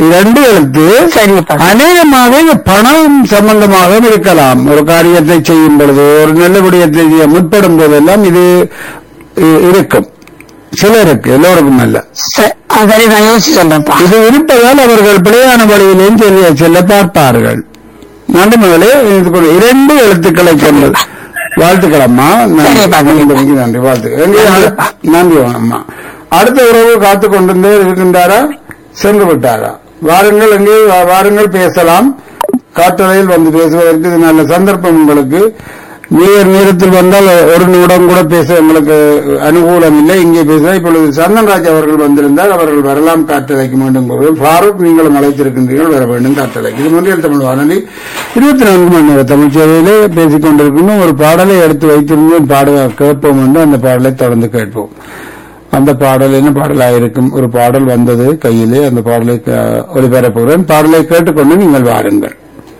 இரண்டு எழுத்து சரிப்பா அநேகமாக இது பணம் சம்பந்தமாக இருக்கலாம் ஒரு காரியத்தை செய்யும் பொழுது ஒரு நல்ல விடயத்தை செய்ய முற்படும் போதெல்லாம் இது இ- இருக்கும் சிலருக்கு எல்லோருக்கும் அல்ல ச- ஆ, சரி நான் யோசிச்சு சொல்றேன்ப்பா இது இருப்பதால் அவர்கள் பிழையான வழியிலேயும் செல்ல செல்ல பார்ப்பார்கள் நன்றி மகளே இது கூட இரண்டு எழுத்துக்களை கொண்டது வாழ்த்துக்கள் அம்மா நன்றி சரிப்பா. நன்றி, நன்றி வாழ்த்துக்கள் எங்கே நன்றிப்பா. நன்றி அம்மா அடுத்த உறவு காத்து கொண்டிருந்தே இருக்கின்றாரா சென்று விட்டாரா வாருங்கள் எங்கே வா- வாருங்கள் பேசலாம் காற்றலையில் வந்து பேசுவதற்கு இது நல்ல சந்தர்ப்பம் உங்களுக்கு நேர் நேரத்தில் வந்தால் ஒரு நிமிடம் கூட பேச எங்களுக்கு அனுகூலம் இல்லை இங்கே பேச இப்பொழுது சந்தன்ராஜ் அவர்கள் வந்திருந்தால் அவர்கள் வரலாம் காற்றலைக்கு மீண்டும் கூறுவேன் ஃபாரூக் நீங்களும் அழைத்திருக்கின்றீர்கள் வர வேண்டும் காற்றலைக்கு இது முன்னில் தமிழ் வானொலி இருபத்தி நான்கு மணி நேர தமிழ் சேவையிலே பேசிக் கொண்டிருக்கணும் ஒரு பாடலை எடுத்து வைத்திருந்தோம் பாட கேட்போம் என்று அந்த பாடலை தொடர்ந்து கேட்போம் அந்த பாடல் என்ன பாடலாக இருக்கும் ஒரு பாடல் வந்தது கையிலே அந்த பாடலை அஹ், ஒளிபரப்புகிறேன் பாடலை கேட்டுக்கொண்டு நீங்கள் வாருங்கள்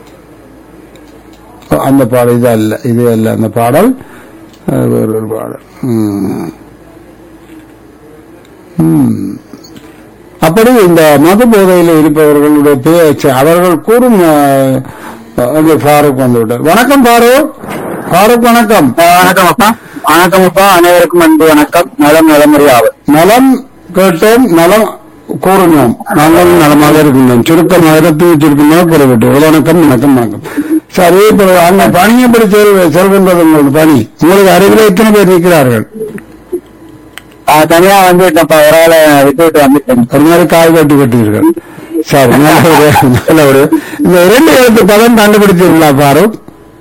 அந்த பாடல் இது அல்ல இது அல்ல அந்த பாடல் அஹ், வேறு ஒரு பாடல் ம். ம். அப்படி இந்த மது போதையில் இருப்பவர்களுடைய பேச்சு அவர்கள் கூறும் அஹ், அங்கே ஃபாரூக் வந்து விட்டார் வணக்கம் ஃபாரூக் ஃபாரூக் வணக்கம் வணக்கம் அப்பா வணக்கம் அப்பா அனைவருக்கும் அன்பு வணக்கம் நலம் நலமுறையாவது நலம் கேட்டோம் நலம் கூறினோம் நாங்கள் நலமாக இருக்கின்றோம் சுருக்கமாக ரத்து சுருக்கமாக கூறப்பட்டு வணக்கம் வணக்கம் வணக்கம் சரி இப்போ அங்க பணி எப்படி செல் செல்கின்றது உங்களுக்கு பணி உங்களுக்கு அருகில் எத்தனை பேர் இருக்கிறார்கள் தனியா வந்துட்டேன்ப்பா ஒரு ஆளை விட்டு விட்டு வந்துட்டேன் ஒரு மாதிரி காய் கட்டி கட்டுவீர்கள் சரி நல்ல ஒரு நல்ல ஒரு இந்த இரண்டு எழுத்து பதம் கண்டுபிடித்தீர்களா பாரூக்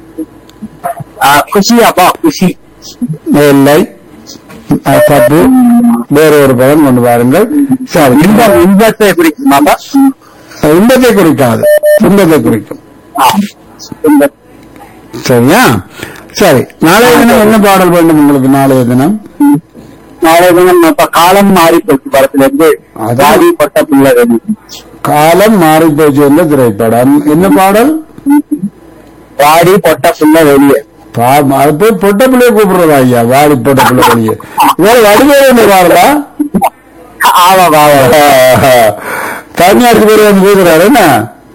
ஆ, குஷி அப்பா குஷி இல்லை அஹ், தப்பு வேற ஒரு பதம் கொண்டு வாருங்கள் சரி இன்பம் இன்பத்தை பிடிக்குமாப்பா இன்பத்தை குறிக்காது துன்பத்தை குறிக்கும் ஆ, இன்பம். சரியா சரி நாளைய தினம் என்ன பாடல் வேண்டும் உங்களுக்கு நாளைய தினம் நாளைய தினம் அப்ப காலம் மாறி போச்சு படத்துல இருந்து அதான். தாடி பட்ட பிள்ளை ரெடி காலம் மாறி போச்சு என்ற திரைப்படம் என்ன பாடல் தாடி பொட்ட பிள்ளை வெளியே பா- அது போய் பொட்ட பிள்ளைய கூப்பிடுறதா ஐயா வாடி பொட்ட பிள்ளை வெளியே வேற வடிவேலு என்ன பாடலா ஆமா ஆமா தனியாருக்கு பேர் வந்து பேசுறாரு என்ன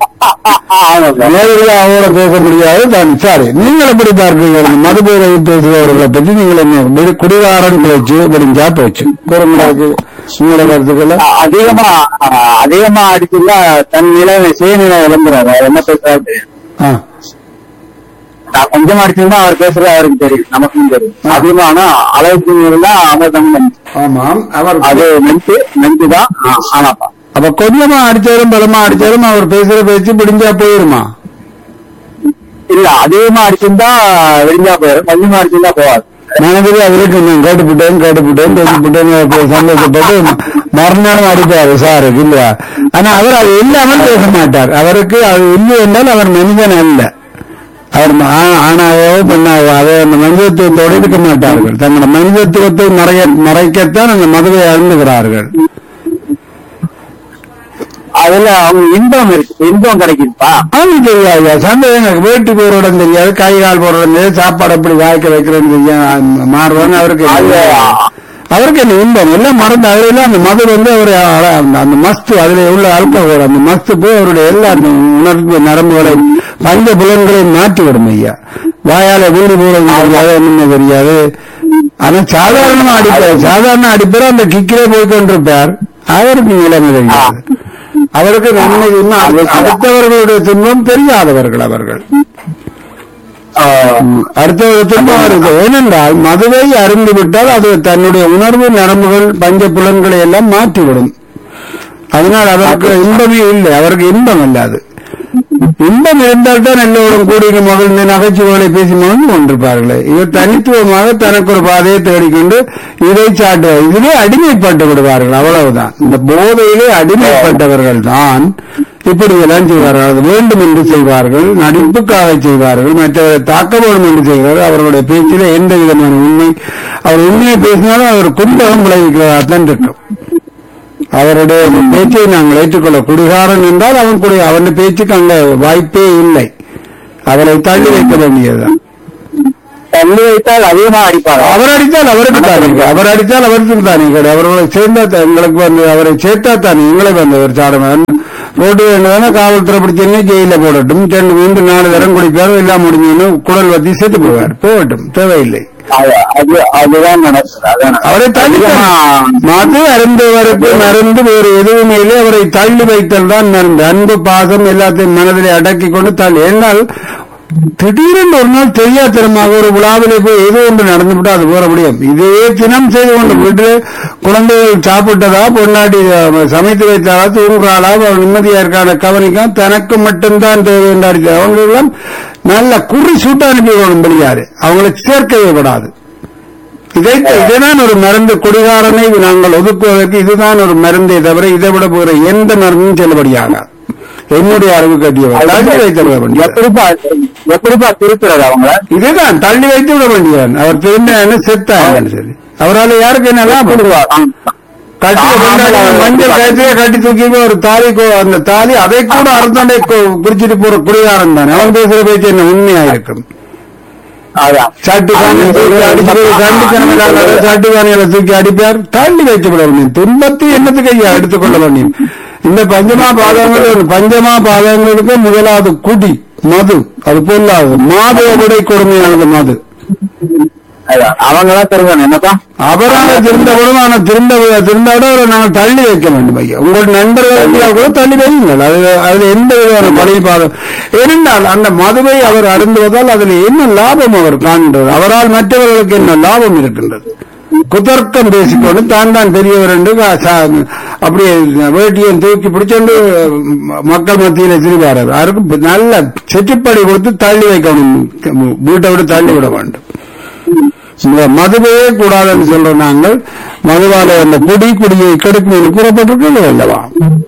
ஆமா நேரில் அவரோட பேச முடியாது தான் சரி நீங்கள் எப்படி பார்க்கிறீர்கள் மதுபோதை பேசுபவர்களை பற்றி நீங்கள் என்ன வெறு- குடிகாரன் பேச்சு முடிஞ்சா போச்சு குரங்களுக்கு உங்களோட கருத்துக்களை அதிகமா அதிகமா அடிச்சுல தன் நிலை சுயநிலை இழந்துறாரு அவர் என்ன பேசுறாரு தெரியும் ஆ, நான் கொஞ்சம் அடிச்சிருந்தா அவர் பேசுறது அவருக்கு தெரியும் நமக்கும் தெரியும் அதிகமா ஆனா அளவுக்கு இருந்தா அவர் தமிழ் ஆமாம் அவர் அது மென்ட்டு மென்ட்டு தான் ஆ, ஆனாப்பா அப்ப கொஞ்சமா அடிச்சாலும் பலமா அடிச்சாலும் அவர் பேசுற பேச்சு முடிஞ்சா போயிருமா இல்ல அதிகமா அடிச்சிருந்தா விரிஞ்சா போயிடும் கொஞ்சமா அடிச்சிருந்தா போவாது மனதில் அவருக்கு நான் கேட்டுப்புட்டேன் கேட்டுப்புட்டேன் பேசிப்புட்டேன் அப்ப சந்தோஷப்பட்டு மறுநாளும் அடிப்பாரு சாரு இல்லையா ஆனா அவர் அது இல்லாமல் பேச மாட்டார் அவருக்கு அது இல்லை என்றால் அவர் மனிதன் அல்ல அவர் ம- ஆ- ஆணாகவோ பெண்ணாகவோ அதை அந்த மனிதத்துவத்தோடு இருக்க மாட்டார்கள் தங்களோட மனிதத்துவத்தை மறைய மறைக்கத்தான் அந்த மதுவை அருந்துகிறார்கள் அதுல அவங்க இன்பம் இருக்கு இன்பம் கிடைக்குதுப்பா அது தெரியாது சந்தேகம் எனக்கு வீட்டு போற இடம் தெரியாது கை கால் போற இடம் தெரியாது சாப்பாடு எப்படி வாய்க்க வைக்கிறேன்னு தெரியாது மாறுவாங்க அவருக்கு அது அவருக்கு என்ன இன்பம் எல்லாம் மறந்து அதுல அந்த மது வந்து அவர் அந்த- அந்த மஸ்து அதுல உள்ள அல்கோஹோல் அந்த மஸ்து போய் அவருடைய எல்லா அந்த உணர்வு நரம்புகளை பஞ்ச புலன்களை மாற்றி விடும் ஐயா வாயால வீடு போறது தெரியாது ஒண்ணுமே தெரியாது ஆனா சாதாரணமா அடிப்பார் சாதாரண அடிப்பார் அந்த கிக்கிலே போய் கொண்டிருப்பார் அவருக்கு நிலைமை தெரியாது அவருக்கு நன்மை இன்னும் அது- அடுத்தவர்களுடைய துன்பம் தெரியாதவர்கள் அவர்கள் ம், அடுத்தவர்கள் துன்பம் இருக்கு ஏனென்றால் மதுவை அருந்து விட்டால் அது தன்னுடைய உணர்வு நரம்புகள் பஞ்ச புலன்களை எல்லாம் மாற்றிவிடும் அதனால் அவருக்கு இன்பமே இல்லை அவருக்கு இன்பம் அல்ல அது இன்பம் இருந்தால் தான் எல்லோரும் கூடிய மகிழ்ந்து நகைச்சுவைகளை பேசி மகிழ்ந்து கொண்டிருப்பார்களே இவர் தனித்துவமாக தனக்கு ஒரு பாதையை தேடிக்கொண்டு இதை சாட்டுவார் இதிலே அடிமைப்பட்டு விடுவார்கள் அவ்வளவுதான் இந்த போதையிலே அடிமைப்பட்டவர்கள் தான் இப்படி எல்லாம் செய்வார்கள் அது வேண்டும் என்று செய்வார்கள் நடிப்புக்காக செய்வார்கள் மற்றவரை தாக்க வேண்டும் என்று செய்வார்கள் அவர்களுடைய பேச்சிலே எந்த விதமான உண்மை அவர் உண்மையை பேசினாலும் அவர் கும்பகம் விளைவிக்கிறதாகத்தான் இருக்கும் அவருடைய பேச்சை நாங்கள் ஏற்றுக்கொள்ள குடிகாரன் என்றால் அவன் குடி அவன் பேச்சுக்கு அங்க வாய்ப்பே இல்லை அவரை தள்ளி வைக்க வேண்டியதுதான் தள்ளி வைத்தால் அதிகமா அடிப்பாங்க அவர் அடித்தால் அவருக்கு தானே அவர் அடித்தால் அவருக்கு தானே கிடையாது அவர்களை சேர்ந்தா தான் எங்களுக்கு வந்து அவரை சேர்த்தா தானே எங்களை வந்து ஒரு சாடவன் ரோடு வேண்டுதானே காவல்துறை பிடிச்சேன்னு ஜெயில போடட்டும் ரெண்டு மூன்று நாலு தரம் குடிப்பார் எல்லாம் முடிஞ்சுன்னு குடல் வத்தி செத்து போவார் போகட்டும் தேவையில்லை அது அது- அதுதான் நடக்குது அதான் அவரை தள்ளி அதிகமா- மது அருந்துவதற்கு மருந்து வேறு எதுவுமே இல்லை அவரை தள்ளி வைத்தல் தான் மருந்து அன்பு பாசம் எல்லாத்தையும் மனதிலே அடக்கி கொண்டு தள்ளி என்னால் திடீரென்று ஒரு நாள் தெரியாத்தனமாக ஒரு விழாவிலே போய் ஏதோ ஒன்று நடந்துவிட்டா அது போற முடியும் இதே தினம் செய்து கொண்டு வீட்டில் குழந்தைகள் சாப்பிட்டதா பொன்னாடி அஹ், சமைத்து வைத்தாலா தூங்குறாளா அவள் நிம்மதியா இருக்கான கவனிக்கும் தனக்கு மட்டும்தான் தேவை என்றாடி அவங்களெல்லாம் நல்ல குறி சூட்ட அனுப்பி வேணும்படியாரு அவங்களை சேர்க்கவே கூடாது இதை இதுதான் ஒரு மருந்து குடிகாரனை நாங்கள் ஒதுக்குவதற்கு இதுதான் ஒரு மருந்தே தவிர இதை விட போகிற எந்த மருந்தும் செல்லுபடியாக என்னுடைய அறிவு கட்டியவர் தள்ளி வைத்து விட வேண்டியது எப்படிப்பா எப்படிப்பா திருத்துறது அவங்கள இதுதான் தள்ளி வைத்து விட வேண்டியவன் அவர் திரும்ப செத்தாங்க சரி அவரால் யாருக்கு என்ன லாபம் கட்டி மஞ்சள் கயத்திலே கட்டி தூக்கி ஒரு தாலி கோ- அந்த தாலி அதை கூட அறுத்தாண்டே குறிச்சிட்டு போற குடிகாரன் தானே அவன் பேசுற பேச்சு என்ன உண்மையா இருக்கும் அதான் சட்டு காணியை தூக்கி அடிச்சு சண்டு கணமில்லாத சட்டு காணியில தூக்கி அடிப்பார் தள்ளி வைத்து விட வேண்டும் துன்பத்தை என்னத்துக்கு ஐயா எடுத்துக்கொள்ள வேண்டும் இந்த பஞ்சமா பாதங்கள் பஞ்சமா பாதங்களுக்கு முதலாவது குடி மது அது பொல்லாது மாதவ விடை கொடுமையானது மது அதான் அவங்கதான் தருவாங்க என்னப்பா அவராக திருந்தவரும் ஆனால் திருந்த திருந்தோட ஒரு நாங்கள் தள்ளி வைக்க வேண்டும் ஐயா உங்கள் நண்பர்கள் கூட தள்ளி வையுங்கள் அது அதுல எந்த விதமான பழைய பாதம் இருந்தால் அந்த மதுவை அவர் அருந்துவதால் அதில் என்ன லாபம் அவர் காண்கிறது அவரால் மற்றவர்களுக்கு என்ன லாபம் இருக்கின்றது குதர்க்கம் பேசிக்கொண்டு தான் தான் பெரியவர் என்று கா- சா- அப்படியே வேட்டியை தூக்கி பிடிச்சோண்டு மக்கள் மத்தியில திரிவார் யாருக்கும் நல்ல செட்டிப்படி கொடுத்து தள்ளி வைக்கணும் வீட்டை விட்டு தள்ளி விட வேண்டும் இந்த மதுவே கூடாதுன்னு சொல்றோம் நாங்கள் மதுவால அந்த குடி குடியை கெடுக்கும் என்று கூறப்பட்டிருக்கிறது அல்லவா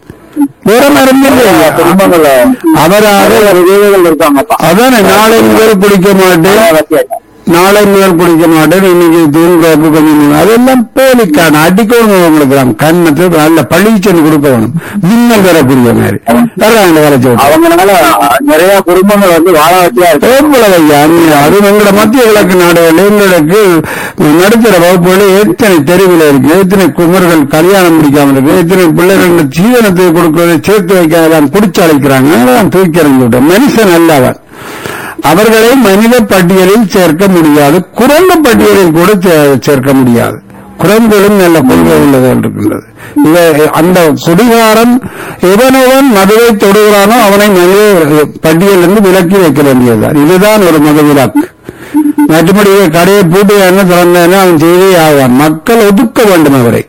வேற மருந்து இல்லையா? குடும்பங்கள்ல அவராக ஒரு வீடுகள் இருக்காங்கப்பா அதானே நாளை முதல் குடிக்க மாட்டேன் வச்சிருக்கேன். நாளை முதல் குடிக்க மாட்டேன் இன்னைக்கு தூங்குறப்பு கொஞ்சம் அதெல்லாம் போலிக்கான அடிக்கணும் உங்களுக்கு நாம் கண்ணத்தில் நல்ல பழிச்சொன்னு கொடுக்க வேணும் மின்னல் வரக்கூடிய மாதிரி வர்றாங்க வேலை சொல்லிட்டு அவங்களால நிறைய குடும்பங்கள் வந்து வாழ வச்சியா இருக்கு எவ்வளவு ஐயா நீ அது எங்களோட மத்திய கிழக்கு நாடுகள் எங்களுக்கு நடுத்தர வகுப்புகள் எத்தனை தெருவில் இருக்கு எத்தனை குமர்கள் கல்யாணம் முடிக்காம இருக்கு எத்தனை பிள்ளைகள் ஜீவனத்தை கொடுக்கறதை சேர்த்து வைக்காதான் குடிச்சு அழைக்கிறாங்க அதெல்லாம் தூக்கி எறிந்து விட்டோம் மனுஷன் அல்லவன் அவர்களை மனித பட்டியலில் சேர்க்க முடியாது குரங்கு பட்டியலில் கூட சே- சேர்க்க முடியாது குரங்குகளும் நல்ல கொள்கை உள்ளது இருக்கின்றது இவ அந்த குடிகாரன் எவனவன் மதுவை தொடுகிறானோ அவனை மனித பட்டியலிருந்து விலக்கி வைக்க வேண்டியதுதான் இதுதான் ஒரு மது விலக்கு மற்றபடி கடையை பூட்டி என்ன திறந்தேன்னு அவன் செய்தே ஆவான் மக்கள் ஒதுக்க வேண்டும் அவரை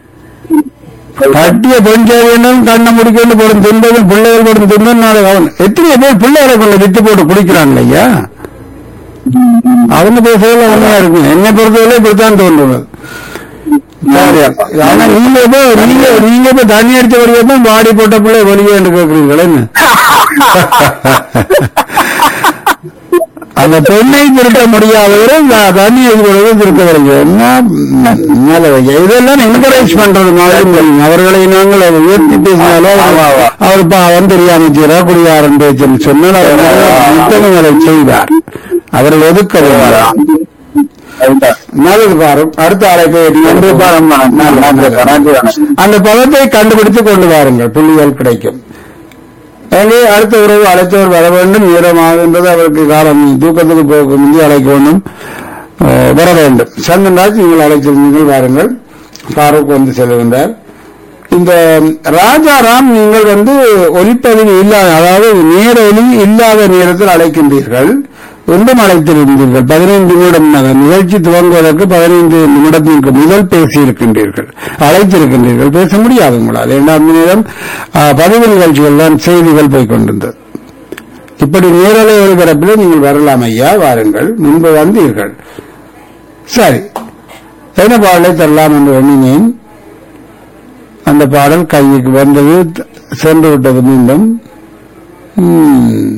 கட்டிய பெண் வேண்டும் கண்ணை முடிக்கொண்டு போடும் துன்பதும் பிள்ளைகள் போடும் துன்பம் நாளை அவன் எத்தனை பேர் பிள்ளைகளை கொண்டு விட்டு போட்டு குடிக்கிறாங்க ஐயா அவங்க பேசுறதுல உண்மையா இருக்கும் என்னை பொறுத்தவரை இப்படித்தான் தோன்றுவது சரி. ஆனா நீங்க இப்போ நீங்க நீங்க இப்ப தண்ணி அடிச்ச வரைக்கும் பாடி போட்ட பிள்ளை வெளியே என்று கேட்கிறீர்கள் என்ன அந்த பெண்ணை திருத்த முடியாதவரை நான் தண்ணி எதிர்கொள்வது திருத்த வருங்க என்ன மேல வைக்க இதெல்லாம் என்கரேஜ் பண்றது மாதிரி முடியும். அவர்களை நாங்கள் அதை உயர்த்தி பேசினாலோ அவர் பாவம் தெரியாம செய்யறா குடியாரன் பேச்சுன்னு சொன்னால் அவர் யுத்தங்களை செய்வார் அவர்கள் ஒதுக்க வேண்டாம் அதுதான். நல்லது பாரும் அடுத்த அழைப்பை நன்றி பாரும் நன்றி, நன்றி, நன்றி, வணக்கம். அந்த பதத்தை கண்டுபிடித்து கொண்டு வாருங்கள் புள்ளிகள் கிடைக்கும் எனவே அடுத்த உறவு அழைத்தவர் வர வேண்டும் நேரமாகின்றது அவருக்கு காலம் தூக்கத்துக்கு போக முந்தி அழைக்க வேண்டும் அஹ், வர வேண்டும் சந்தன்ராஜ் நீங்கள் அழைத்திருந்தீர்கள் வாருங்கள் ஃபாரூக் வந்து செல்கின்றார் இந்த ராஜாராம் நீங்கள் வந்து ஒலிப்பதிவு இல்லாத அதாவது நேர ஒலி இல்லாத நேரத்தில் அழைக்கின்றீர்கள் ஒன்றும் அழைத்திருந்தீர்கள் பதினைந்து நிமிடம் நக- நிகழ்ச்சி துவங்குவதற்கு பதினைந்து நிமிடத்திற்கு முதல் பேசியிருக்கின்றீர்கள் அழைத்திருக்கின்றீர்கள் பேச முடியாது உங்களால் இரண்டாம் நேரம் ஆ, பதிவு நிகழ்ச்சிகள் தான் செய்திகள் போய்க் கொண்டிருந்தது இப்படி நேரலை ஒளிபரப்பில் நீங்கள் வரலாம் ஐயா வாருங்கள் முன்பு வந்தீர்கள் சரி என்ன பாடலை தரலாம் என்று எண்ணினேன் அந்த பாடல் கைக்கு வந்தது த- சென்று விட்டது மீண்டும் ம்.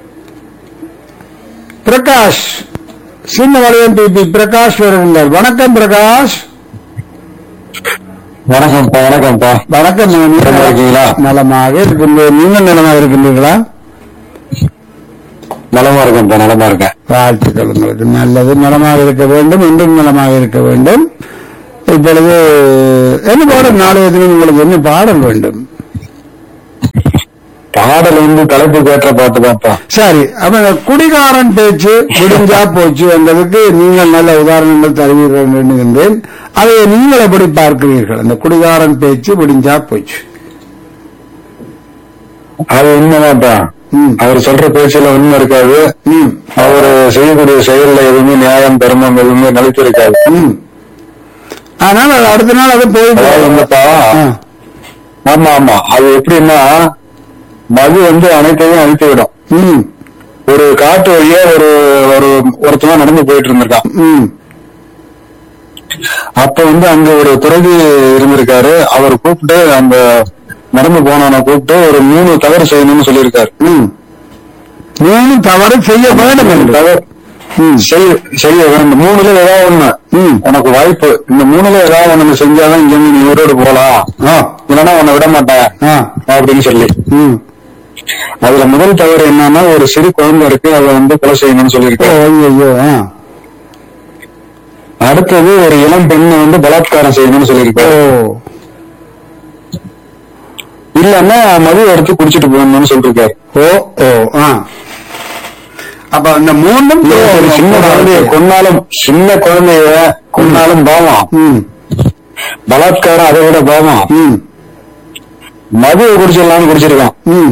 பிரகாஷ் சின்ன வளையம் பிபி பிரகாஷ் வருகின்றார் வணக்கம் பிரகாஷ் வணக்கம்ப்பா வணக்கம்ப்பா வணக்கம் மகனே. நலமா இருக்கீங்களா? நலமாக இருக்கின்றேன் நீங்கள் நலமாக இருக்கின்றீர்களா நலமா இருக்கேன் நலமா இருக்கேன் வாழ்த்துக்கள் உங்களுக்கு நல்லது நலமாக இருக்க வேண்டும் இன்றும் நலமாக இருக்க வேண்டும் இப்பொழுது என்ன பாடல் நாளைய தினம் உங்களுக்கு என்ன பாடல் வேண்டும் பாடல் வந்து தலைப்பு கேட்ட பாட்டு தான்ப்பா சரி அப்ப இந்த குடிகாரன் பேச்சு விடிஞ்சா போச்சு என்பதற்கு நீங்கள் நல்ல உதாரணங்கள் தருவீர்கள் என்று எண்ணுகின்றேன் அதை நீங்கள் எப்படி பார்க்கிறீர்கள் அந்த குடிகாரன் பேச்சு விடிஞ்சா போச்சு அது உண்மைதான்ப்பா ம். அவர் சொல்ற பேச்சுல உண்மை இருக்காது ம் அவர் செய்யக்கூடிய செயல்ல எதுவுமே நியாயம் தர்மம் எதுவுமே நிலைத்து இருக்காது ம் ஆனால் அது அடுத்த நாள் அது போய் அதாவது வந்துப்பா ஆ. ஆமா ஆமா அது எப்படின்னா மது வந்து அனைத்தையும் அழித்து விடும் ம் ஒரு காட்டு வழியா ஒரு ஒரு ஒருத்தவன் நடந்து போயிட்டு இருந்திருக்கான் ம் அப்ப வந்து அங்க ஒரு துறவி இருந்திருக்காரு அவர் கூப்பிட்டு அந்த நடந்து போனவனை கூப்பிட்டு ஒரு மூணு தவறு செய்யணும்னு சொல்லியிருக்காரு ம் மூணு தவறு செய்ய வேண்டும் என்று தவறு ம் செய்ய செய்ய வேண்டும் மூணுல ஏதாவது ஒண்ணு ம் உனக்கு வாய்ப்பு இந்த மூணுல ஏதாவது ஒண்ணு செஞ்சாதான் இங்க இருந்து நீ உயிரோடு போலாம் ஆ இல்லைன்னா உன்னை விட மாட்டேன் ஆ அப்படின்னு சொல்லி ம் அதுல முதல் தவறு என்னன்னா ஒரு சிறு குழந்தை இருக்கு அதை வந்து கொலை செய்யணும்னு ஓ சொல்லியிருக்காரு ஐயோ ஆ அடுத்தது ஒரு இளம் பெண்ணை வந்து பலாத்காரம் செய்யணும்னு ஓ சொல்லியிருக்காரு இல்லன்னா மது எடுத்து குடிச்சிட்டு போகணும்னு சொல்லிருக்காரு ஓ ஓ ஆ அப்ப இந்த மூணும் ஒரு சின்ன குழந்தைய கொன்னாலும் சின்ன குழந்தைய கொன்னாலும் பாவம் ம் பலாத்காரம் அதை விட பாவம் ம் மது குடிச்சிடலாம்னு குடிச்சிருக்கான் ம்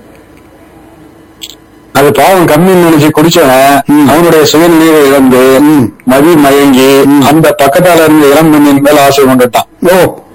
அது பாவம் கம்மின்னு நினைச்சு குடிச்சவன் ம். அவனுடைய சுயநினைவை இழந்து ம். மதி மயங்கி ம். அந்த பக்கத்தால இருந்த இளம் பெண்ணின் மேல ஆசை கொண்டுட்டான் ஓ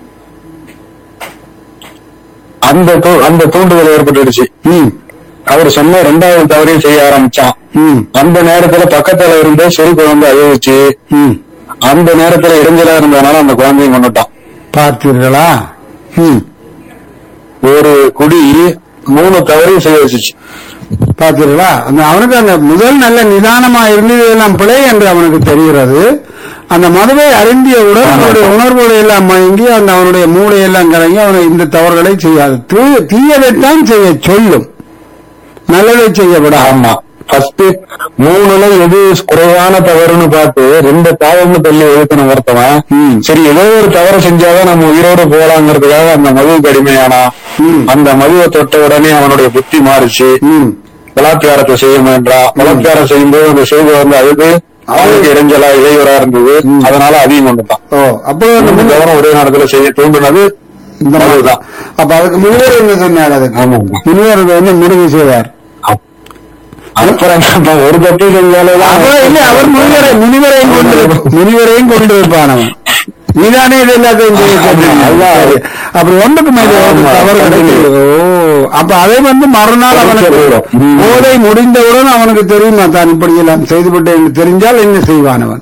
அந்த தூ- அந்த தூண்டுதல் ஏற்பட்டுடுச்சு ம் அவர் சொன்ன ரெண்டாவது தவறையும் செய்ய ஆரம்பிச்சான் ம் அந்த நேரத்துல பக்கத்துல இருந்த சிறு குழந்தை அழுவிச்சு ம் அந்த நேரத்துல இடைஞ்சலா இருந்ததுனால அந்த குழந்தையும் கொண்டுட்டான் பார்த்தீர்களா ம் ஒரு குடி மூணு தவறையும் செய்ய வச்சுச்சு பார்த்தீர்களா அந்த அவனுக்கு அந்த முதல் நல்ல நிதானமா இருந்தது எல்லாம் பிழை என்று அவனுக்கு தெரிகிறது அந்த மதுவை அருந்தியவுடன் அவனுடைய உணர்வுகளை எல்லாம் மயங்கி அந்த அவனுடைய மூளையெல்லாம் கலங்கி அவனை இந்த தவறுகளை செய்யாது தீ- தீயதைத்தான் செய்ய சொல்லும் நல்லதை செய்யப்படாது ஆமா ஃபர்ஸ்ட் மூணுல எது குறைவான தவறுன்னு பார்த்து ரெண்டு பாவம்னு தள்ளி ஒழுக்கணும் ஒருத்தவன் ம். சரி ஏதோ ஒரு தவறு செஞ்சாதான் நம்ம உயிரோடு போலாங்கிறதுக்காக அந்த மதுவுக்கு அடிமையானா ம். அந்த மதுவை தொட்ட உடனே அவனுடைய புத்தி மாறிச்சு ம் பலாத்காரத்தை செய்ய வேண்டாம் பலாத்காரம் செய்யும்போது அந்த செய்தி வந்து அழுது அவனுக்கு இடைஞ்சலா இடையூறா இருந்தது ம். அதனால அதையும் கொண்டுட்டான் ஓ அப்போ அந்த மூணு முன்- தவறும் ஒரே நேரத்துல செய்ய தூண்டுனது இந்த மதுதான் அப்ப அதுக்கு முன்னர் என்ன சொன்னார் அதுக்கு ஆமாங்க முன்னர் என்ன முடிவு செய்வார் அப்புறம் என்னப்பா, ஒரு தப்பு செஞ்சாலேதான் அவர் இல்லை அவர் முனிவரை முனிவரையும் கொண்டு முனிவரையும் கொண்டு வைப்பான் அவன் நீதானே இது எல்லாத்தையும் செய்ய சொன்னீங்க. அதுதான். சரி. அப்புறம் ஒன்றுக்கு மேல ஒரு ஆமா. தவறு கிடைக்குது ஓ அப்ப அதை வந்து மறுநாள் அவனுக்கு போயிடும். ம். போதை முடிந்தவுடன் அவனுக்கு தெரியுமா தான் இப்படி எல்லாம் செய்துவிட்டேன் என்று தெரிஞ்சால் என்ன செய்வான் அவன்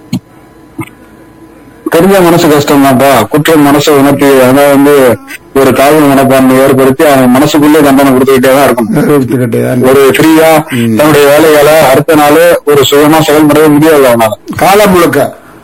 தெரிஞ்ச மனசு கஷ்டம் தான்ப்பா குற்றம் மனசை உணர்த்தி அதாவது வந்து ஒரு தாழ்வு மனப்பான்மை ஏற்படுத்தி அவன் மனசுக்குள்ளே தண்டனை கொடுத்துக்கிட்டே தான் இருக்கும் எடுத்துக்கிட்டே தான். ஒரு ஃப்ரீயா ம். தன்னுடைய வேலைகளை அடுத்த நாள் ஒரு சுயமா செயல்படவே முடியாது அவனால காலம் முழுக்க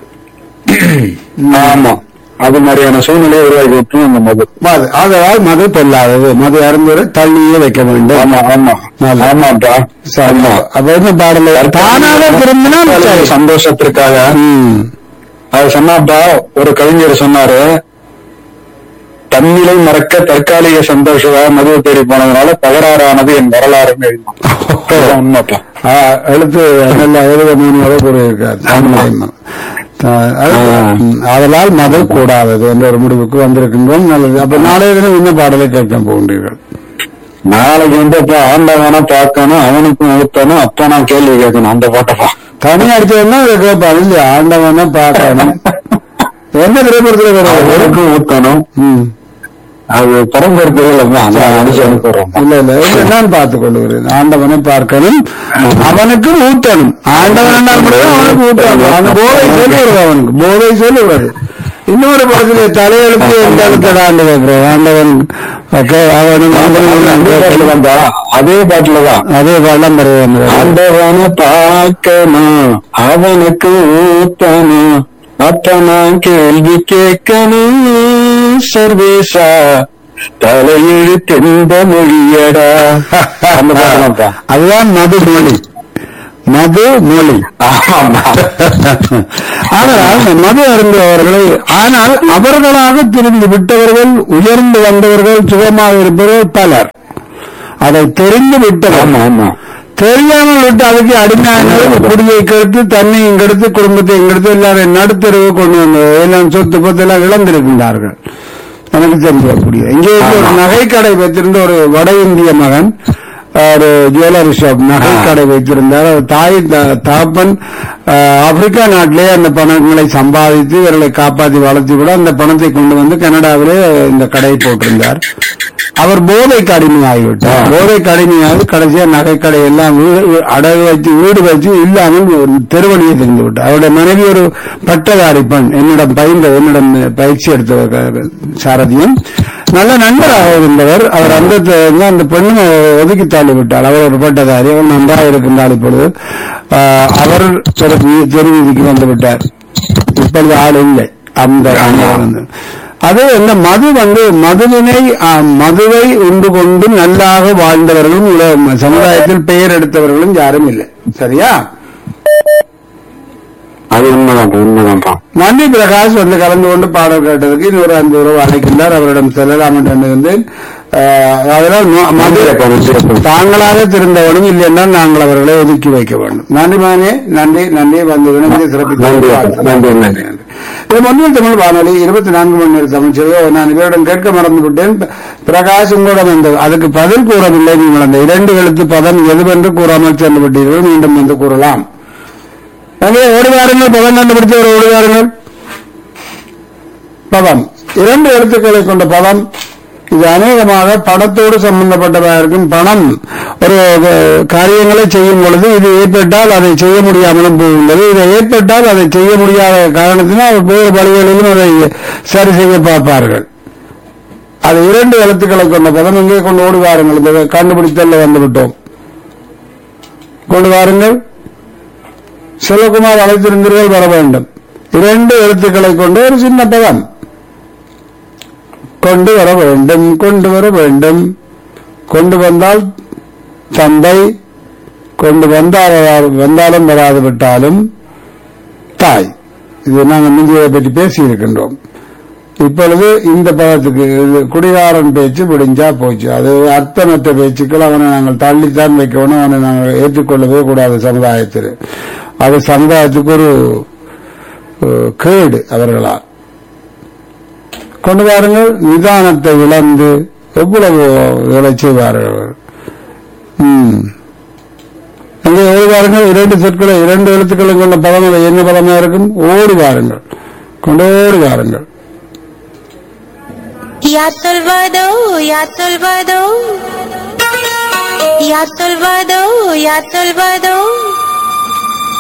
ஆமா அது மாதிரியான சூழ்நிலையை உருவாக்கி விட்டு அந்த மது மது அதாவது மது பொல்லாதது மது அருந்துவதை தள்ளியே வைக்க வேண்டும் ஆமா ஆமா நல்லது. ஆமாப்பா சரி. ஆமா அப்ப என்ன பாடல தானாக திரும்பினால் சரி. சந்தோஷத்திற்காக ம். அது சொன்னாப்பா ஒரு கவிஞர் சொன்னாரு தன்னிலை மறக்க தற்காலிக சந்தோஷமாக மதுவை தேடி போனதுனால தகராறானது என் வரலாறுன்னு எழுதினான் அதுதான் உண்மைப்பா ஆ, எழுத்து நல்ல எழுத மீனோட கூறியிருக்கார் ஆமா. த- அது- ஆ. ம், அதனால் மது கூடாதது என்ற ஒரு முடிவுக்கு வந்திருக்கின்றோம் நல்லது அப்ப நாளைய தினம் இந்த பாடலை கேட்க போகின்றீர்கள் நாளைக்கு வந்து அப்ப ஆண்டவனை பார்க்கணும் அவனுக்கும் ஊத்தணும் அப்ப நான் கேள்வி கேட்கணும் அந்த பாட்டப்பா தனி அடிச்சதுன்னா அதை கேட்பான் இல்லையா ஆண்டவனை பார்க்கணும் என்ன திரைப்படத்துல வருவது அவனுக்கும் ஊத்தணும் ம். அது பரம்பரைகள் தான் நான் அடிச்சு அனுப்புறோம் இல்ல இல்ல இல்ல, நான் பார்த்துக் கொள்ளுகிறேன் ஆண்டவனை பார்க்கணும் அவனுக்கு ஊட்டணும் ஆண்டவன் என்றால் மட்டும் அவனுக்கு ஊட்டணும் அந்த போதை சொல்லுகிறது அவனுக்கு போதை சொல்லுகிறது இன்னொரு படத்துல தலையெழுத்து எந்த எழுத்தட ஆண்டு கேட்கிறேன் ஆண்டவன் ஓகே, அவனும் ஆண்டவனும் அதே பாட்டுல தான்ப்பா. அதே பாட்டுலதான் அதே பாடலாம் வருவாங்க ஆண்டவனை பார்க்கணும் அவனுக்கு ஊத்தணும் அப்ப நான் கேள்வி கேட்கணும் சர்வேசா தலையெழுத்தெந்த மொழியடா அந்த பாட்டுதான்ப்பா. அதுதான் மது மொழி மது மொழி ஆமா ஆனால் மது அருந்துபவர்களை ஆனால் அவர்களாக திரிந்து விட்டவர்கள் உயர்ந்து வந்தவர்கள் சுகமாக இருப்பவர்கள் பலர் அதை தெரிந்து விட்டவர் ஆமா ஆமா தெரியாமல் விட்டு அதுக்கு அடிமையான குடியை கெடுத்து தண்ணியும் கெடுத்து குடும்பத்தையும் கெடுத்து எல்லாரும் நடுத்தருவு கொண்டு வந்து எல்லாம் சொத்து பத்து எல்லாம் இழந்திருக்கின்றார்கள் எனக்கு தெரிஞ்சக்கூடிய இங்கே வந்து ஒரு நகை கடை வைத்திருந்த ஒரு வட இந்திய மகன் ஒரு ஜுவல்லரி ஷாப் நகை கடை வைத்திருந்தார் அவர் தாய் த- தகப்பன் அஹ், ஆப்பிரிக்கா நாட்டிலே அந்த பணங்களை சம்பாதித்து இவர்களை காப்பாற்றி வளர்த்தி விட அந்த பணத்தை கொண்டு வந்து கனடாவிலே இந்த கடை போட்டிருந்தார் அவர் போதைக்கு அடிமையாகிவிட்டார் போதைக்கு அடிமையாகி கடைசியா நகைக்கடை எல்லாம் வீடு வீ- அடகு வச்சு வீடு வச்சு இல்லாமல் ஒரு தெருவழியை தெரிந்து விட்டார் அவருடைய மனைவி ஒரு பட்டதாரி பெண் என்னிடம் பயின்ற என்னிடம் பயிற்சி எடுத்த க- சாரதியும் நல்ல நண்பராக இருந்தவர் அவர் அந்த த- அந்த பெண்ணும் ஒதுக்கி தள்ளி விட்டார் அவர் ஒரு பட்டதாரி அவர் நன்றாக இருக்கின்றார் இப்பொழுது ஆஹ், அவர் தெரு- தெரு வீதிக்கு வந்து விட்டார் இப்பொழுது ஆள் இல்லை அந்த அந்த வந்து அது இந்த மது வந்து மதுவினை ஆ, மதுவை உண்டு கொண்டு நல்லாக வாழ்ந்தவர்களும் உல- சமுதாயத்தில் பெயர் எடுத்தவர்களும் யாரும் இல்லை சரியா அது உண்மைதான்ப்பா உண்மைதான்ப்பா நன்றி பிரகாஷ் வந்து கலந்து கொண்டு பாடல் கேட்டதுக்கு இன்னொரு அன்பு உறவு அழைக்கின்றார் அவரிடம் செல்லலாம் என்று எண்ணுகின்றேன் ஆஹ், அதனால் ம- மது நன்றியப்பா நன்றியப்பா தாங்களாக திருந்தவனும் இல்லை என்றால் நாங்கள் அவர்களை ஒதுக்கி வைக்க வேண்டும் நன்றி மகனே நன்றி நன்றி வந்து வினந்தி சிறப்பித்து நன்றி அப்பா. நன்றி நன்றி இது மொழியில் தமிழ் வானொலி இருபத்தி நான்கு மணி நேரம் தமிழ் சேவை நான் இவரிடம் கேட்க மறந்து விட்டேன் பிரகாஷ் உங்களிடம் இந்த அதுக்கு பதில் கூறவில்லை நீங்கள் அந்த இரண்டு எழுத்து பதம் எதுவென்று கூறாமல் சென்று விட்டீர்கள் மீண்டும் வந்து கூறலாம் எனவே ஓடி வாருங்கள் பதம் கண்டுபிடித்தவர் ஓடி வாருங்கள் பதம் இரண்டு எழுத்துக்களை கொண்ட பதம் இது அநேகமாக பணத்தோடு சம்பந்தப்பட்டதாக இருக்கும் பணம் ஒரு அஹ், காரியங்களை செய்யும் பொழுது இது ஏற்பட்டால் அதை செய்ய முடியாமலும் போகின்றது இதை ஏற்பட்டால் அதை செய்ய முடியாத காரணத்தினால் வேறு வழிகளிலும் அதை சரி செய்ய பார்ப்பார்கள் அது இரண்டு எழுத்துக்களை கொண்ட பதம் இங்கே கொண்டு ஓடி வாருங்கள் இந்த கண்டுபிடித்தல்ல வந்து விட்டோம் கொண்டு வாருங்கள் செல்வகுமார் அழைத்திருந்தீர்கள் வர வேண்டும் இரண்டு எழுத்துக்களை கொண்ட ஒரு சின்ன பதம் கொண்டு வர வேண்டும் கொண்டு வர வேண்டும் கொண்டு வந்தால் தந்தை கொண்டு வந்தால் வந்தாலும் வராது விட்டாலும் தாய் இது நாங்கள் முந்தைய பற்றி பேசி இருக்கின்றோம் இப்பொழுது இந்த பதத்துக்கு இது குடிகாரன் பேச்சு முடிஞ்சா போச்சு அது அர்த்தமற்ற பேச்சுக்கள் அவனை நாங்கள் தள்ளித்தான் வைக்கணும் அவனை நாங்கள் ஏற்றுக்கொள்ளவே கூடாது சமுதாயத்தில் அது சமுதாயத்துக்கு ஒரு அஹ், கேடு அவர்களால் கொண்டு வாருங்கள் நிதானத்தை இழந்து எவ்வளவு வேலை செய்வார்கள் அவர். ம். அங்கே ஓடி வாருங்கள் இரண்டு சொற்களை இரண்டு எழுத்துக்களை கொண்ட பதங்கள் என்ன பதமா இருக்கும் ஓடி வாருங்கள் கொண்டோடி வாருங்கள் Ya Salvador, Ya Salvador. Ya Salvador, Ya Salvador.